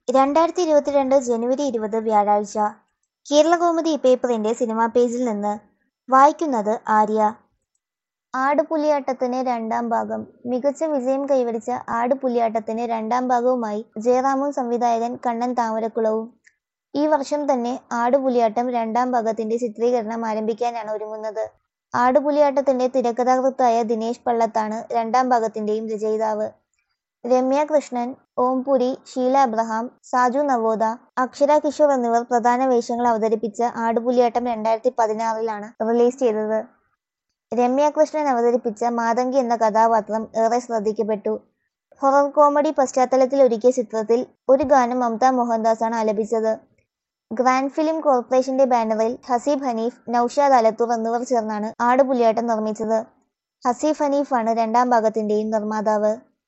രണ്ടായിരത്തി ഇരുപത്തിരണ്ട് ജനുവരി ഇരുപത് വ്യാഴാഴ്ച കേരളകൗമുദി പേപ്പറിന്റെ സിനിമാ പേജിൽ നിന്ന് വായിക്കുന്നത് ആര്യ ആടുപുലിയാട്ടത്തിന് രണ്ടാം ഭാഗം മികച്ച വിജയം കൈവരിച്ച ആടുപുലിയാട്ടത്തിന് രണ്ടാം ഭാഗവുമായി ജയറാമും സംവിധായകൻ കണ്ണൻ താമരക്കുളവും ഈ വർഷം തന്നെ ആടുപുലിയാട്ടം രണ്ടാം ഭാഗത്തിന്റെ ചിത്രീകരണം ആരംഭിക്കാനാണ് ഒരുങ്ങുന്നത് ആടുപുലിയാട്ടത്തിന്റെ തിരക്കഥാകൃത്തായ ദിനേശ് പള്ളത്താണ് രണ്ടാം ഭാഗത്തിന്റെയും രചയിതാവ് രമ്യ കൃഷ്ണൻ ഓംപുരി ഷീല അബ്രഹാം സാജു നവോദ അക്ഷര കിഷോർ എന്നിവർ പ്രധാന വേഷങ്ങൾ അവതരിപ്പിച്ച ആടുപുലിയാട്ടം രണ്ടായിരത്തി പതിനാറിലാണ് റിലീസ് ചെയ്തത് രമ്യ കൃഷ്ണൻ അവതരിപ്പിച്ച മാതങ്കി എന്ന കഥാപാത്രം ഏറെ ശ്രദ്ധിക്കപ്പെട്ടു ഹൊറർ കോമഡി പശ്ചാത്തലത്തിൽ ഒരുക്കിയ ചിത്രത്തിൽ ഒരു ഗാനം മമത മോഹൻദാസാണ് ആലപിച്ചത് ഗ്രാൻഡ് ഫിലിം കോർപ്പറേഷന്റെ ബാനറിൽ ഹസീബ് ഹനീഫ് നൌഷാദ് അലത്തൂർ എന്നിവർ ചേർന്നാണ് ആടുപുലിയാട്ടം നിർമ്മിച്ചത് ഹസീഫ് ഹനീഫാണ് രണ്ടാം ഭാഗത്തിന്റെയും നിർമ്മാതാവ്